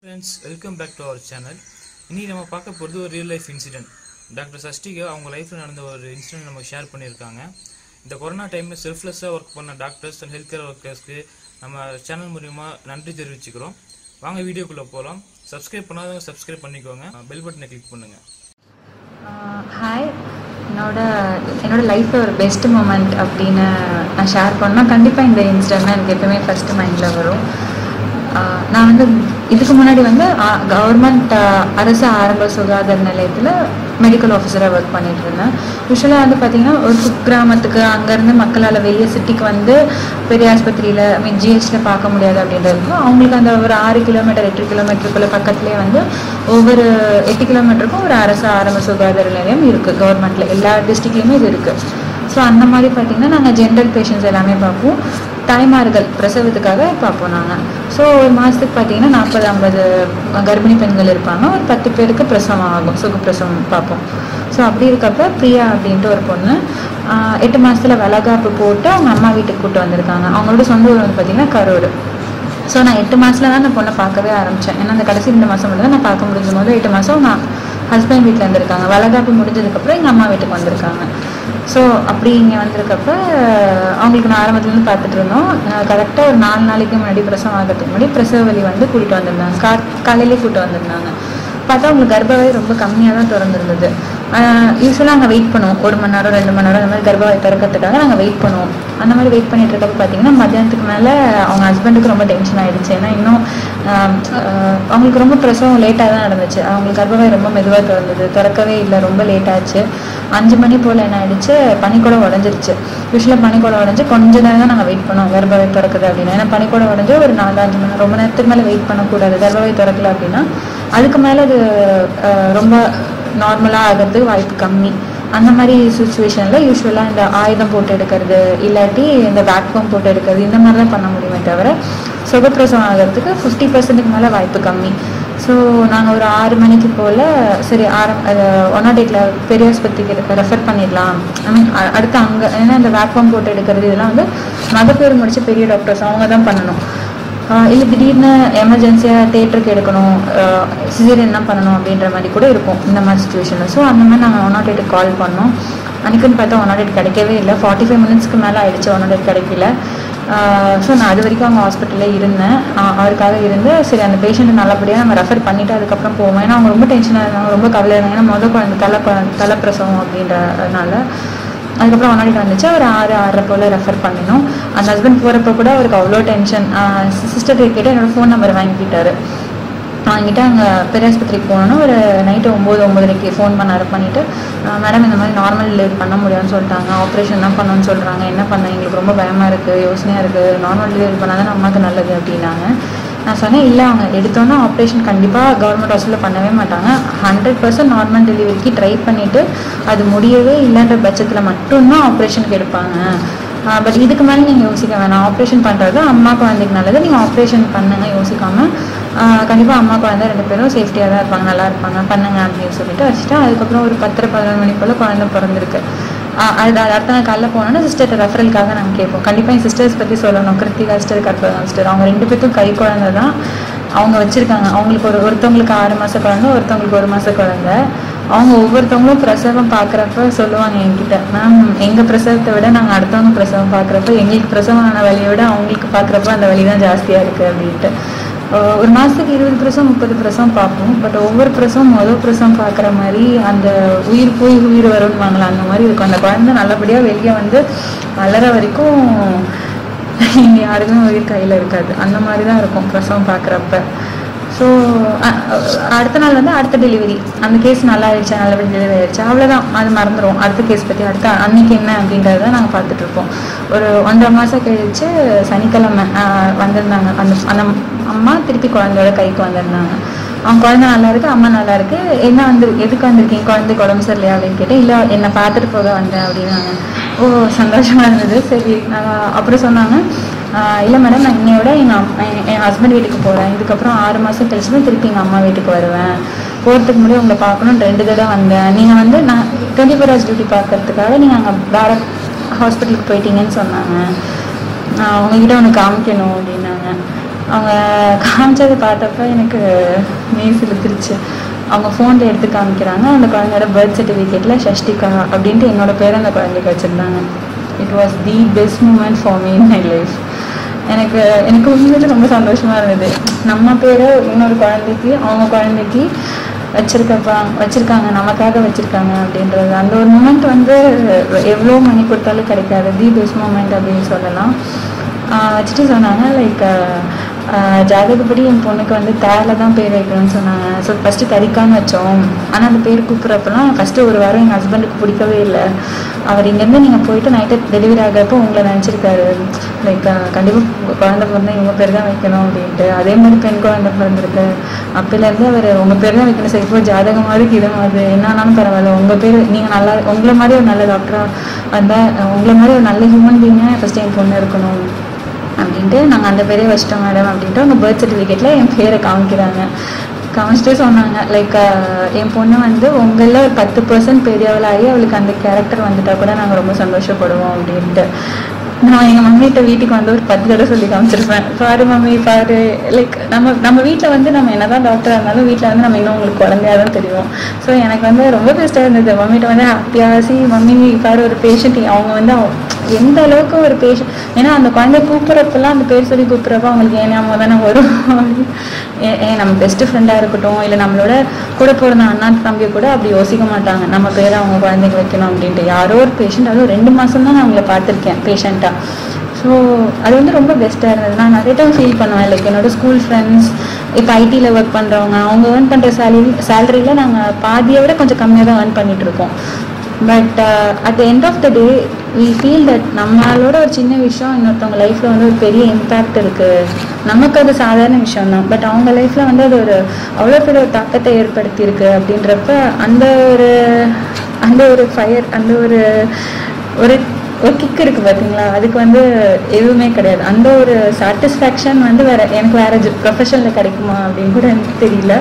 friends welcome back to our channel இன்னைக்கு நம்ம பார்க்க போகிறது ஒரு real life incident doctor Shashtika அவங்க லைஃப்பில் நடந்த ஒரு இன்சிடென்ட் நம்ம ஷேர் பண்ணியிருக்காங்க இந்த கொரோனா டைமில் செல்ஃப்லெஸ்ஸாக ஒர்க் பண்ண டாக்டர்ஸ் அண்ட் ஹெல்த் கேர் ஒர்க்கர்ஸ்க்கு நம்ம சேனல் மூலிமா நன்றி தெரிவிச்சுக்கிறோம் வாங்க வீடியோக்குள்ளே போகலாம் சப்ஸ்கிரைப் பண்ணாதவங்க சப்ஸ்கிரைப் பண்ணிக்கோங்க பெல் பட்டனை கிளிக் பண்ணுங்கள் ஹாய் என்னோட என்னோட லைஃப்பில் ஒரு பெஸ்ட் மூமெண்ட் அப்படின்னு நான் ஷேர் பண்ணால் கண்டிப்பாக இந்த இன்சிடென்ட் தான் எனக்கு எப்பவுமே ஃபஸ்ட்டு மைண்டில் வரும் ஆஹ் நான் வந்து இதுக்கு முன்னாடி வந்து கவர்மெண்ட் அரசு ஆரம்ப சுகாதார நிலையத்தில் மெடிக்கல் ஆஃபீஸராக ஒர்க் பண்ணிட்டு இருந்தேன் யூஸ்வலாக வந்து பார்த்தீங்கன்னா ஒரு குக்கிராமத்துக்கு அங்கேருந்து மக்களால் வெளியே சிட்டிக்கு வந்து பெரிய ஆஸ்பத்திரியில் ஐ மீன் ஜிஹெச்சில் பார்க்க முடியாது அப்படின்றதுக்கும் அவங்களுக்கு அந்த ஒரு ஆறு கிலோமீட்டர் எட்டு கிலோமீட்டருக்குள்ள பக்கத்துலேயே வந்து ஒவ்வொரு எட்டு கிலோமீட்டருக்கும் ஒரு அரசு ஆரம்ப சுகாதார நிலையம் இருக்குது கவர்மெண்ட்டில் எல்லா டிஸ்ட்ரிக்ட்லேயுமே இது இருக்குது ஸோ அந்த மாதிரி பார்த்தீங்கன்னா நாங்கள் ஜென்ரல் பேஷண்ட்ஸ் எல்லாமே பார்ப்போம் தாய்மார்கள் பிரசவத்துக்காக பார்ப்போம் நாங்கள் ஸோ ஒரு மாதத்துக்கு பார்த்தீங்கன்னா நாற்பது ஐம்பது கர்ப்பிணி பெண்கள் இருப்பாங்க ஒரு பத்து பேருக்கு பிரசவம் ஆகும் சுகப்பிரசவம் பார்ப்போம் ஸோ அப்படி இருக்கப்ப பிரியா அப்படின்ட்டு ஒரு பொண்ணு ஆஹ் எட்டு மாதத்தில் வளகாப்பு போட்டு அவங்க அம்மா வீட்டுக்கு கூட்டு வந்திருக்காங்க அவங்களோட சொந்த ஊர் வந்து பார்த்தீங்கன்னா கரூர் ஸோ நான் எட்டு மாதத்துல தான் அந்த பொண்ணை பார்க்கவே ஆரம்பித்தேன் ஏன்னா அந்த கடைசி ரெண்டு மாதம் மட்டும் தான் நான் பார்க்க முடிஞ்ச போது எட்டு மாதம் நான் ஹஸ்பண்ட் வீட்டில் இருந்திருக்காங்க வளகாப்பு முடிஞ்சதுக்கப்புறம் எங்கள் அம்மா வீட்டுக்கு வந்திருக்காங்க ஸோ அப்படி இங்கே வந்திருக்கப்ப அஹ், அவங்களுக்கு நான் ஆரம்பத்துலேருந்து பார்த்துட்டு இருந்தோம் கரெக்டாக ஒரு நாலு நாளைக்கு முன்னாடி பிரசவம் ஆகிறதுக்கு முன்னாடி பிரசவ வலி வந்து கூட்டிகிட்டு வந்திருந்தாங்க கா காலையிலே கூப்பிட்டு வந்திருந்தாங்க பார்த்தா அவங்களுக்கு கர்ப்பவாய் ரொம்ப கம்மியாக தான் திறந்துருந்தது யூஸ்வலாக அங்கே வெயிட் பண்ணுவோம் ஒரு மணி நேரம் ரெண்டு மணி நேரம் அந்த மாதிரி கர்ப்பவாய் திறக்கிறதுக்காக நாங்கள் வெயிட் பண்ணுவோம் அந்த மாதிரி வெயிட் பண்ணிட்டு இருக்கப்ப பார்த்தீங்கன்னா மத்தியானத்துக்கு மேலே அவங்க ஹஸ்பண்டுக்கு ரொம்ப டென்ஷன் ஆயிடுச்சு ஏன்னா இன்னும் ஆஹ், ஆஹ், அவங்களுக்கு ரொம்ப பிரசவம் லேட்டாக தான் நடந்துச்சு அவங்களுக்கு கர்ப்பவாய் ரொம்ப மெதுவாக திறந்தது திறக்கவே இல்லை ரொம்ப லேட் ஆச்சு அஞ்சு மணி போல் என்ன ஆயிடுச்சு பனிக்கூடம் உடஞ்சிருச்சு யூஸ்வலாக பனிக்கூடம் உடஞ்சி கொஞ்ச நேரம் தான் நாங்கள் வெயிட் பண்ணோம் கர்ப்பவாய் திறக்குது அப்படின்னா ஏன்னா பனிக்கூடம் உடஞ்சி ஒரு நாலு அஞ்சு மணி நேரம் ரொம்ப நேரத்துக்கு மேலே வெயிட் பண்ணக்கூடாது கர்ப்பவாய் திறக்கல அப்படின்னா அதுக்கு மேலே அது ஆஹ், ரொம்ப நார்மலாக ஆகிறதுக்கு வாய்ப்பு கம்மி அந்த மாதிரி சுச்சுவேஷனில் யூஸ்வலாக இந்த ஆயுதம் போட்டு எடுக்கிறது இல்லாட்டி இந்த வேக்யூம் போட்டு எடுக்கிறது இந்த மாதிரி தான் பண்ண முடியுமே தவிர சுகப்பிரசவம் ஆகிறதுக்கு ஃபிஃப்டி பர்சன்ட்டுக்கு மேலே வாய்ப்பு கம்மி ஸோ நாங்கள் ஒரு ஆறு மணிக்கு போல் சரி ஆரம் ஒன் நாட் எயிட்டில் பெரிய ஆஸ்பத்திரிக்கு ரெஃபர் பண்ணிடலாம் ஐ மீன் அடுத்து அங்கே ஏன்னா இந்த வேக்யூம் போட்டு எடுக்கிறது இதெல்லாம் வந்து மகப்பேறு முடிச்ச பெரிய டாக்டர்ஸ் அவங்க தான் பண்ணணும் இல்லை திடீர்னு எமர்ஜென்சியாக தேட்டருக்கு எடுக்கணும் சிசேரியன் தான் பண்ணணும் அப்படின்ற மாதிரி கூட இருக்கும் இந்த மாதிரி சுச்சுவேஷனில் ஸோ அந்த மாதிரி நாங்கள் ஒன் நாட் எயிட்டுக்கு கால் பண்ணோம் அன்றைக்குன்னு பார்த்தா ஒன் நாட் எயிட் கிடைக்கவே இல்லை ஃபார்ட்டி ஃபைவ் மினிட்ஸ்க்கு மேலே ஆயிடுச்சு ஒன் நாட் எயிட் கிடைக்கல ஸோ நான் அது வரைக்கும் அவங்க ஹாஸ்பிட்டலில் இருந்தேன் ஆஹ் அவருக்காக இருந்து சரி அந்த பேஷண்ட்டை நல்லபடியாக நம்ம ரெஃபர் பண்ணிவிட்டு அதுக்கப்புறம் போவோம் ஏன்னா அவங்க ரொம்ப டென்ஷனாக இருந்தாங்க ரொம்ப கவலையாக இருந்தாங்க ஏன்னா முதல் குழந்தை தலை குழந்தை தலைப்பிரசவம் அப்படின்றதுனால அதுக்கப்புறம் ஒன்னாடி வந்துச்சு அவர் ஆறு ஆறரை போல் ரெஃபர் பண்ணினோம் அந்த ஹஸ்பண்ட் போகிறப்ப கூட அவருக்கு அவ்வளோ டென்ஷன் சிஸ்டர் கேட்டு என்னோட ஃபோன் நம்பர் வாங்கிக்கிட்டாரு வாங்கிட்டு அங்கே பெரியாஸ்பத்திரிக்கு போனோன்னா ஒரு நைட்டு ஒம்பது ஒம்பதரைக்கு ஃபோன் பண்ணாரு பண்ணிவிட்டு மேடம் இந்த மாதிரி நார்மல் டெலிவரி பண்ண முடியாதுன்னு சொல்லிட்டாங்க ஆப்ரேஷன் தான் பண்ணணும்னு சொல்கிறாங்க என்ன பண்ண எங்களுக்கு ரொம்ப பயமாக இருக்குது யோசனையாக இருக்குது நார்மல் டெலிவரி பண்ணால் தான் அம்மாவுக்கு நல்லது அப்படின்னாங்க நான் சொன்னேன் இல்லை அவங்க எடுத்தோன்னா ஆப்ரேஷன் கண்டிப்பாக கவர்மெண்ட் ஹாஸ்பிட்டலில் பண்ணவே மாட்டாங்க ஹண்ட்ரட் பர்சன்ட் நார்மல் டெலிவரிக்கு ட்ரை பண்ணிவிட்டு அது முடியவே இல்லைன்ற பட்சத்தில் மட்டும்தான் ஆப்ரேஷனுக்கு எடுப்பாங்க பட் இதுக்கு மேலே நீங்கள் யோசிக்க வேணாம் ஆப்ரேஷன் பண்ணுறது அம்மா குழந்தைக்கு நல்லது நீங்கள் ஆப்ரேஷன் பண்ணுங்க யோசிக்காமல் கண்டிப்பாக அம்மா குழந்தை ரெண்டு பேரும் சேஃப்டியாக தான் இருப்பாங்க நல்லா இருப்பாங்க பண்ணுங்க அப்படின்னு சொல்லிட்டு வச்சுட்டு அதுக்கப்புறம் ஒரு பத்தரை பதினொரு மணி போல் குழந்தை பிறந்திருக்கு ஆஹ் அது அது அடுத்த நாள் காலைல போனோன்னா சிஸ்டர் ரெஃபரலுக்காக நாங்கள் கேட்போம் கண்டிப்பாக என் சிஸ்டர்ஸ் பற்றி சொல்லணும் கிருத்திகா சிஸ்டர் கற்பகா சிஸ்டர் அவங்க ரெண்டு பேர்த்தும் கை குழந்தை தான் அவங்க வச்சுருக்காங்க அவங்களுக்கு ஒரு ஒருத்தவங்களுக்கு ஆறு மாத குழந்தை ஒருத்தவங்களுக்கு ஒரு மாத குழந்தை அவங்க ஒவ்வொருத்தவங்களும் பிரசவம் பார்க்குறப்ப சொல்லுவாங்க என்கிட்ட மேம் எங்கள் பிரசவத்தை விட நாங்கள் அடுத்தவங்க பிரசவம் பார்க்குறப்ப எங்களுக்கு பிரசவம் ஆன வலியை விட அவங்களுக்கு பார்க்குறப்ப அந்த வலி தான் ஜாஸ்தியாக இருக்குது அப்படின்ட்டு ஆஹ் ஒரு மாதத்துக்கு இருபது பிரசவம் முப்பது பிரசவம் பார்ப்போம் பட் ஒவ்வொரு பிரசவம் மொதல் பிரசவம் பார்க்குற மாதிரி அந்த உயிர் போய் உயிர் வரும்வாங்களா அந்த மாதிரி இருக்கும் அந்த குழந்தை நல்லபடியாக வெளியே வந்து வளர வரைக்கும் இங்கே யாருக்குமே உயிர் கையில் இருக்காது அந்த மாதிரி தான் இருக்கும் பிரசவம் பார்க்குறப்ப ஸோ அடுத்த நாள் வந்து அடுத்த டெலிவரி அந்த கேஸ் நல்லா ஆயிடுச்சா நல்லபடி டெலிவரி ஆயிடுச்சா அவ்வளோதான் அது மறந்துடும் அடுத்த கேஸ் பற்றி அடுத்த அன்னைக்கு என்ன அப்படின்றத நாங்கள் பார்த்துட்டு இருப்போம் ஒரு ஒன்றரை மாதம் கழிச்சு சனிக்கிழமை ஆஹ், வந்திருந்தாங்க அந்த அந்த அம்மா திருப்பி குழந்தையோட கைக்கு வந்திருந்தாங்க அவங்க குழந்தை நல்லா இருக்கு அம்மா நல்லா இருக்கு என்ன வந்து எதுக்கு வந்திருக்கீங்க குழந்தைக்கு உடம்பு சரியில்லையா அப்படின்னு கேட்டேன் இல்லை என்னை பார்த்துட்டு போக வந்தேன் அப்படின்னாங்க ஓ சந்தோஷமா இருந்தது சரி நான் அப்புறம் சொன்னாங்க ஆஹ் இல்லை மேடம் நான் இன்னையோட எங்கள் அம்மா என் ஹஸ்பண்ட் வீட்டுக்கு போகிறேன் இதுக்கப்புறம் ஆறு மாதம் கழிச்சு தான் திருப்பி எங்கள் அம்மா வீட்டுக்கு வருவேன் போகிறதுக்கு முன்னாடி உங்களை பார்க்கணும்னு ரெண்டு தடவை வந்தேன் நீங்கள் வந்து நான் டுவெண்ட்டி ஃபோர் ஹவர்ஸ் டியூட்டி பார்க்கறதுக்காக நீங்கள் அங்கே வேறு ஹாஸ்பிட்டலுக்கு போயிட்டீங்கன்னு சொன்னாங்க நான் உங்ககிட்ட ஒன்று காமிக்கணும் அப்படின்னாங்க அவங்க காமிச்சதை பார்த்தப்ப எனக்கு மெய் சிலுத்துருச்சு அவங்க ஃபோனில் எடுத்து காமிக்கிறாங்க அந்த குழந்தையோட பர்த் சர்டிஃபிகேட்டில் ஷஷ்டிகா அப்படின்ட்டு என்னோட பேர் அந்த குழந்தைக்கு வச்சுருந்தாங்க it was the best moment for me in my life எனக்கு எனக்கு உண்மையிலே ரொம்ப சந்தோஷமாக இருந்தது நம்ம பேரை இன்னொரு குழந்தைக்கு அவங்க குழந்தைக்கு வச்சிருக்கப்பா வச்சிருக்காங்க நமக்காக வச்சிருக்காங்க அப்படின்றது அந்த ஒரு மூமெண்ட் வந்து எவ்வளோ மணி கொடுத்தாலும் கிடைக்காது தி பெஸ்ட் மூமெண்ட் அப்படின்னு சொல்லலாம் ஆஹ் வச்சுட்டு சொன்னாங்க லைக் ஜாதகப்படி என் பொண்ணுக்கு வந்து தேல தான் பேர் வைக்கணும்னு சொன்னாங்க ஸோ ஃபஸ்ட்டு தரிக்கான்னு வச்சோம் ஆனால் அந்த பேர் கூப்பிட்றப்பெல்லாம் ஃபஸ்ட்டு ஒரு வாரம் எங்கள் ஹஸ்பண்டுக்கு பிடிக்கவே இல்லை அவர் இங்கேருந்து நீங்கள் போயிட்டு நைட்டு டெலிவரி ஆகிறப்போ உங்களை நினச்சிருக்காரு லைக் கண்டிப்பாக குழந்தை பிறந்தா இவங்க பேர் தான் வைக்கணும் அப்படின்ட்டு அதே மாதிரி பெண் குழந்தை பிறந்திருக்கு அப்போலேருந்து அவர் உங்கள் பேர் தான் வைக்கணும் சரி இப்போ ஜாதகம் மாதிரி இது மாதிரி என்னன்னாலும் பரவாயில்ல உங்கள் பேர் நீங்கள் நல்லா உங்களை மாதிரி ஒரு நல்ல டாக்டராக வந்தால் உங்களை மாதிரி ஒரு நல்ல ஹியூமன் பீங்காக ஃபஸ்ட்டு என் பொண்ணு இருக்கணும் அப்படின்ட்டு நாங்கள் அந்த பேரே வச்சிட்டோம் மேடம் அப்படின்ட்டு அவங்க பர்த் சர்டிஃபிகேட்டில் என் பேரை காமிக்கிறாங்க காமிச்சிட்டு சொன்னாங்க லைக் என் பொண்ணு வந்து உங்களில் ஒரு பத்து பர்சன்ட் பெரியவளாகி அவளுக்கு அந்த கேரக்டர் வந்துட்டா கூட நாங்கள் ரொம்ப சந்தோஷப்படுவோம் அப்படின்ட்டு நான் எங்கள் மம்மிகிட்ட வீட்டுக்கு வந்து ஒரு பத்து தடவை சொல்லி காமிச்சிருப்பேன் பாரு மம்மி பாரு லைக் நம்ம நம்ம வீட்டில் வந்து நம்ம என்னதான் டாக்டராக இருந்தாலும் வீட்டில் வந்து நம்ம இன்னும் உங்களுக்கு குழந்தையா தான் தெரியும் ஸோ எனக்கு வந்து ரொம்ப பெஸ்ட்டாக இருந்தது மம்மிகிட்ட வந்து ஹாப்பியாக சி மம்மி பாரு ஒரு பேஷண்ட் அவங்க வந்து அவ- எந்த அளவுக்கு ஒரு பேஷண்ட் ஏன்னா அந்த குழந்தை கூப்பிட்றப்பெல்லாம் அந்த பேர் சொல்லி கூப்பிட்றப்ப அவங்களுக்கு ஏன் ஞாபகம் தானே வரும் ஏ- ஏன் நம்ம பெஸ்ட் ஃப்ரெண்டாக இருக்கட்டும் இல்லை நம்மளோட கூட பிறந்த அண்ணா தம்பி கூட அப்படி யோசிக்க மாட்டாங்க நம்ம பேரை அவங்க குழந்தைக்கு வைக்கணும் அப்படின்ட்டு யாரோ ஒரு பேஷண்ட் அதுவும் ரெண்டு மாதம் தான் நான் அவங்கள பார்த்துருக்கேன் பேஷண்ட்டாக ஸோ அது வந்து ரொம்ப பெஸ்ட்டாக இருந்தது நான் நிறைய டைம் ஃபீல் பண்ணுவேன் லைக் என்னோட ஸ்கூல் ஃப்ரெண்ட்ஸ் இப்போ ஐடியில் ஒர்க் பண்ணுறவங்க அவங்க ஏர்ன் பண்ணுற சேலரி சேலரியில் நாங்கள் பாதியை விட கொஞ்சம் கம்மியாக தான் ஏர்ன் பண்ணிட்டு இருக்கோம் but at the end of the day we feel that நம்மளோட ஒரு சின்ன விஷயம் இன்னொருத்தவங்க லைஃப்பில் வந்து ஒரு பெரிய இம்பேக்ட் இருக்குது நமக்கு அது சாதாரண விஷயம் தான் பட் அவங்க லைஃப்பில் வந்து அது ஒரு அவ்வளோ பெரிய ஒரு தாக்கத்தை ஏற்படுத்தியிருக்கு அப்படின்றப்ப அந்த ஒரு அந்த ஒரு ஃபயர் அந்த ஒரு ஒரு ஒரு கிக் இருக்கு பார்த்தீங்களா அதுக்கு வந்து எதுவுமே கிடையாது அந்த ஒரு சாட்டிஸ்ஃபேக்ஷன் வந்து வேற எனக்கு வேற ப்ரொஃபஷனில் கிடைக்குமா அப்படின்னு கூட எனக்கு தெரியல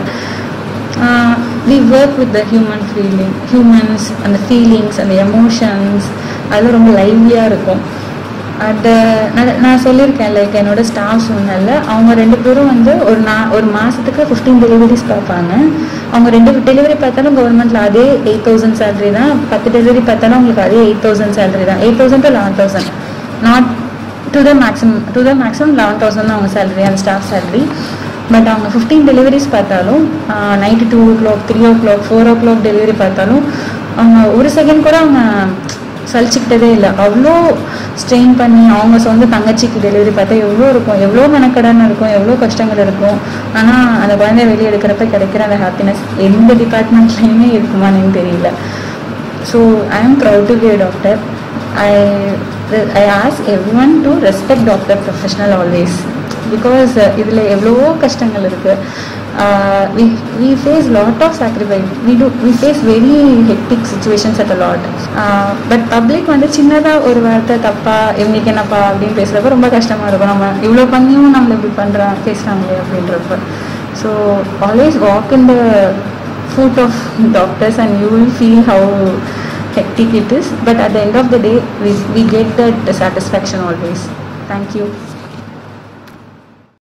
we work with the human feeling humans அந்த ஃபீலிங்ஸ் அந்த எமோஷன்ஸ் அதெல்லாம் ரொம்ப லைவ்லியாக இருக்கும் அது நான் நான் சொல்லியிருக்கேன் லைக் என்னோட ஸ்டாஃப் சொன்னல அவங்க ரெண்டு பேரும் வந்து ஒரு நா ஒரு மாதத்துக்கு ஃபிஃப்டீன் டெலிவரிஸ் பார்ப்பாங்க அவங்க ரெண்டு டெலிவரி பார்த்தாலும் கவர்மெண்ட்டில் அதே எயிட் தௌசண்ட் சேலரி தான் பத்து டெலிவரி பார்த்தாலும் உங்களுக்கு அதே எயிட் தௌசண்ட் சேலரி தான் eight thousand to eleven thousand not to the maximum to the maximum eleven thousand தான் அவங்க சேலரி அந்த ஸ்டாஃப் சேலரி பட் அவங்க ஃபிஃப்டீன் டெலிவரிஸ் பார்த்தாலும் night two o'clock three o'clock four o'clock delivery பார்த்தாலும் அவங்க ஒரு second கூட அவங்க சலிச்சுக்கிட்டதே இல்லை அவ்வளோ ஸ்ட்ரெயின் பண்ணி அவங்க சொந்த தங்கச்சிக்கு டெலிவரி பார்த்தா எவ்வளோ இருக்கும் எவ்வளோ மெனக்கடன் இருக்கும் எவ்வளோ கஷ்டங்கள் இருக்கும் ஆனால் அந்த குழந்தைய வெளியே எடுக்கிறப்ப கிடைக்கிற அந்த ஹாப்பினஸ் எந்த டிபார்ட்மெண்ட்லேயுமே இருக்குமான்னு தெரியல so I am proud to be a doctor I I ask everyone to respect doctor professional always because இதில் எவ்வளவோ கஷ்டங்கள் இருக்குது we we face lot of sacrifice we do we face very hectic situations at a lot but public வந்து சின்னதாக ஒரு வார்த்தை தப்பா இவங்களுக்கு என்னப்பா அப்படின்னு பேசுகிறப்ப ரொம்ப கஷ்டமாக இருக்கும் நம்ம இவ்வளோ பண்ணியும் நம்மளை இப்படி பண்ணுறான் பேசுகிறாங்களே அப்படின்றப்ப so always walk in the foot of doctors and you will feel how hectic it is but at the end of the day we, we get that satisfaction always thank you